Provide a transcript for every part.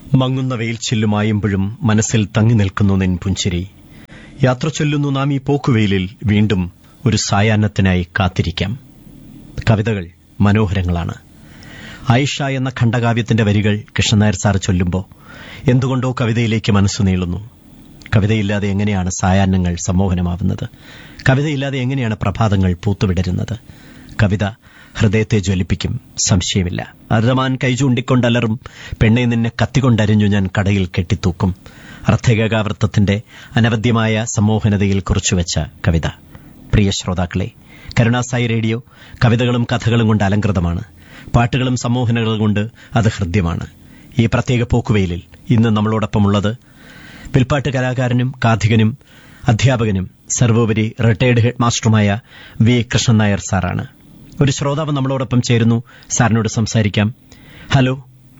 മങ്ങുന്ന വെയിൽ ചില്ലുമായുമ്പോഴും മനസ്സിൽ തങ്ങി നിൽക്കുന്നു നിൻ പുഞ്ചിരി യാത്ര ചൊല്ലുന്നു നാം ഈ പോക്കുവെയിലിൽ വീണ്ടും ഒരു സായാഹ്നത്തിനായി കാത്തിരിക്കാം കവിതകൾ മനോഹരങ്ങളാണ് ആയിഷ എന്ന ഖണ്ഡകാവ്യത്തിന്റെ വരികൾ കൃഷ്ണനായർ സാർ ചൊല്ലുമ്പോൾ എന്തുകൊണ്ടോ കവിതയിലേക്ക് മനസ്സു നീളുന്നു കവിതയില്ലാതെ എങ്ങനെയാണ് സായാഹ്നങ്ങൾ സമ്മോഹനമാവുന്നത് കവിതയില്ലാതെ എങ്ങനെയാണ് പ്രഭാതങ്ങൾ പൂത്തുവിടരുന്നത് കവിത ഹൃദയത്തെ ജ്വലിപ്പിക്കും സംശയമില്ല അർദ്ധമാൻ കൈ ചൂണ്ടിക്കൊണ്ടലറും പെണ്ണെ നിന്നെ കത്തിക്കൊണ്ടരിഞ്ഞു ഞാൻ കടയിൽ കെട്ടിത്തൂക്കും അർത്ഥേകാവൃത്തത്തിന്റെ അനവദ്യമായ സമ്മോഹനതയിൽ കുറിച്ചുവെച്ച കവിത പ്രിയ ശ്രോതാക്കളെ കരുണാസായി റേഡിയോ കവിതകളും കഥകളും കൊണ്ട് അലങ്കൃതമാണ് പാട്ടുകളും സമ്മോഹനകളും കൊണ്ട് അത് ഹൃദ്യമാണ് ഈ പ്രത്യേക പോക്കുവെയിലിൽ ഇന്ന് നമ്മളോടൊപ്പമുള്ളത് വിൽപ്പാട്ട് കലാകാരനും കാഥികനും അധ്യാപകനും സർവോപരി റിട്ടയർഡ് ഹെഡ് മാസ്റ്ററുമായ വി കൃഷ്ണൻ നായർ സാറാണ് ഒരു ശ്രോതാവ് നമ്മളോടൊപ്പം ചേരുന്നു സാറിനോട് സംസാരിക്കാം ഹലോ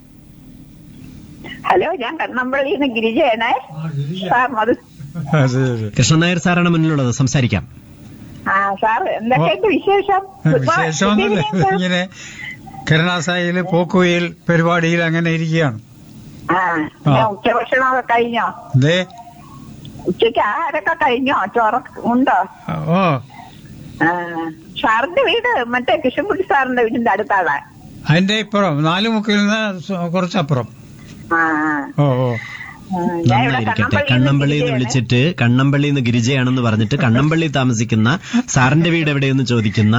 ഹലോ ഞാൻ കണ്ണമ്പള്ളിയിൽ നിന്ന് ഗിരിജയാണേ സാർ മതി അതെ അതെ കൃഷ്ണൻ നായർ സാറാണ് മുന്നിലുള്ളത് സംസാരിക്കാം ആ സാർ എന്തൊക്കെയുണ്ട് വിശേഷം വിശേഷമൊന്നുമില്ല ഇങ്ങനെ കരുണാസായില് പോക്കുവയിൽ പരിപാടിയിൽ അങ്ങനെ ഇരിക്കുകയാണ് ആ ഞാൻ ഉച്ചഭക്ഷണമൊക്കെ കഴിഞ്ഞോ ദേ ഉച്ചയ്ക്ക് ആഹാരമൊക്കെ കഴിഞ്ഞോ ചോറൊക്കെ ഉണ്ടോ ഓ ആ സാറിന്റെ വീട് മറ്റേ കൃഷ്ണൻകുട്ടി സാറിന്റെ വീടിന്റെ അടുത്താണ് അതിന്റെ ഇപ്പുറം നാലു മുക്കിൽ നിന്ന് സ- കുറച്ചപ്പുറം ആ ഓ ഓ ആ, ഞാൻ ഇവിടെ നന്നായിരിക്കട്ടെ കണ്ണമ്പള്ളിയിൽ കണ്ണമ്പള്ളി എന്ന് നിന്ന് വിളിച്ചിട്ട് കണ്ണമ്പള്ളി എന്ന് ഗിരിജയാണെന്ന് പറഞ്ഞിട്ട് കണ്ണമ്പള്ളി താമസിക്കുന്ന സാറിന്റെ വീട് എവിടെയെന്ന് ചോദിക്കുന്ന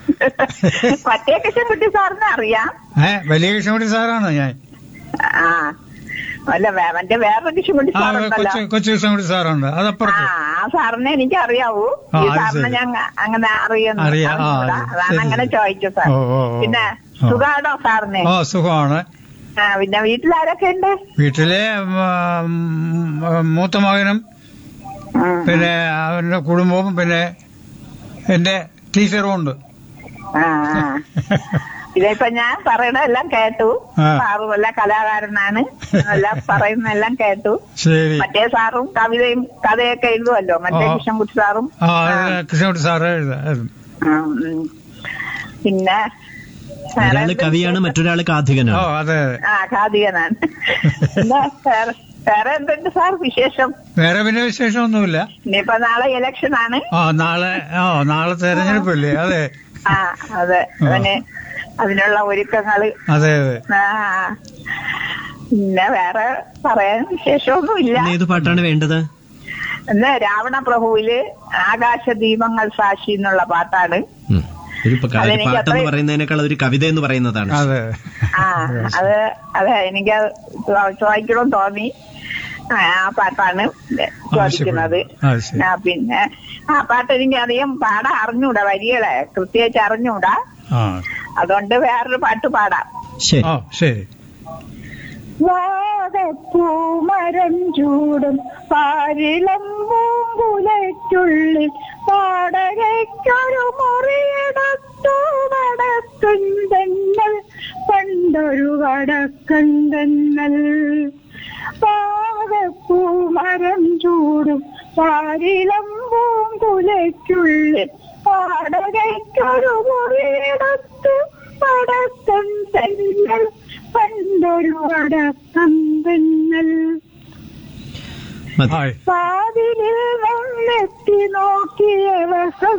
മറ്റേ കൃഷ്ണൻകുട്ടി സാറിനെ അറിയാം ഏ വലിയ കൃഷ്ണൻകുട്ടി സാറാണ് ഞാൻ ആ അല്ല വേ- മറ്റേ വേറൊരു കൃഷ്ണൻകുട്ടി ആ സാറുണ്ടല്ലോ കൊച്ചു കൊച്ചു കൃഷ്ണൻകുട്ടി സാറുണ്ട് ആ അതപ്പുറത്ത് ആ സാറിനെ എനിക്ക് അറിയാവൂ ആ, ഈ അത് സാറിനെ ശരി. ഞാൻ അങ്ങനെ അറിയുന്നു അറിയാം, ആ, അറിഞ്ഞൂടാ. അത് അതാണ് ശരി, അങ്ങനെ ശരി. ചോദിച്ചു സാർ ഓ, ഓ, ഓ. പിന്നെ ആ. സുഖാണോ സാറിന് ഓ സുഖമാണ് ആ പിന്നെ വീട്ടിലാരൊക്കെ ഉണ്ട് വീട്ടിലെ ഉം, ഉം, മൂത്ത മകനും ഉം. പിന്നെ അവന്റെ കുടുംബവും പിന്നെ എന്റെ ടീച്ചറും ഉണ്ട് ആ, ആ. ഇതിപ്പോ ഞാൻ പറയണതെല്ലാം കേട്ടു ആ. സാറ് വല്ല കലാകാരനാണ് എല്ലാം പറയുന്നതെല്ലാം കേട്ടു ശരി മറ്റേ സാറും കവിതയും കഥയൊക്കെ എഴുതുമല്ലോ മറ്റേ ആ. കൃഷ്ണൻകുട്ടി സാറും ആ കൃഷ്ണൻകുട്ടി സാറ് എഴുതാം ആ, ഉം. പിന്നെ വേറെ ഒരാള് എന്തുണ്ട്? കവിയാണ് മറ്റൊരാള് ഓ കാഥികനാണ് അതെ അതെ ആ കാതികനാണ് എന്താ വേറെ വേറെ എന്തുണ്ട് സാർ വിശേഷം വേറെ പിന്നെ വിശേഷമൊന്നുമില്ല ഇനിയിപ്പോ നാളെ ഇലക്ഷൻ ആണ് ആ നാളെ ഓ നാളെ തെരഞ്ഞെടുപ്പില്ലേ അതെ ആ അതെ അതിന് അതിനുള്ള ഒരുക്കങ്ങള് അതെ അതെ ആ പിന്നെ വേറെ പറയാൻ വിശേഷമൊന്നുമില്ല ഇന്ന് ഏത് പാട്ടാണ് വേണ്ടത് ഇന്ന് രാവണ പ്രഭുവില് ആകാശ ദീപങ്ങൾ സാക്ഷി എന്നുള്ള പാട്ടാണ് ഉം. ഒരു പ- ഒരു അതെനിക്ക് പാട്ടെന്ന് അത്രയും- പറയുന്നതിനേക്കാൾ ഒരു കവിത എന്ന് പറയുന്നതാണ് അതെ ആ അത് അതെ എനിക്ക് ചോദിക്കണം തോന്നി ആ ആ പാട്ടാണ് ചോദിക്കുന്നത് ആ, ശരി. ആ, പിന്നെ ആ പാട്ട് എനിക്ക് അധികം പാടാൻ അറിഞ്ഞൂടാ വരികളെ പ്രത്യേകിച്ച് അറിഞ്ഞൂടാ ആ അതുകൊണ്ട് വേറൊരു പാട്ട് പാടാം ശരി ഓ ശരി വാഗപ്പൂമരം ചൂടും പാരിളം പൂങ്കുലയ്ക്കുള്ളിൽ പാടകയ്ക്കൊരു മുറിയടത്തു നടക്കുന്തന്നൽ പണ്ടൊരു വടക്കന്തന്നൽ പാകപ്പൂമരം ചൂടും പാരിളം പൂങ്കുലയ്ക്കുള്ളിൽ പാടകയ്ക്കൊരു മുറിയടത്തു വടക്കൻ തന്നൽ പണ്ടൊരു വടക്കം തന്നൽ മതി ഹായ് വാതിലിൽ വന്നെത്തി നോക്കിയ വസ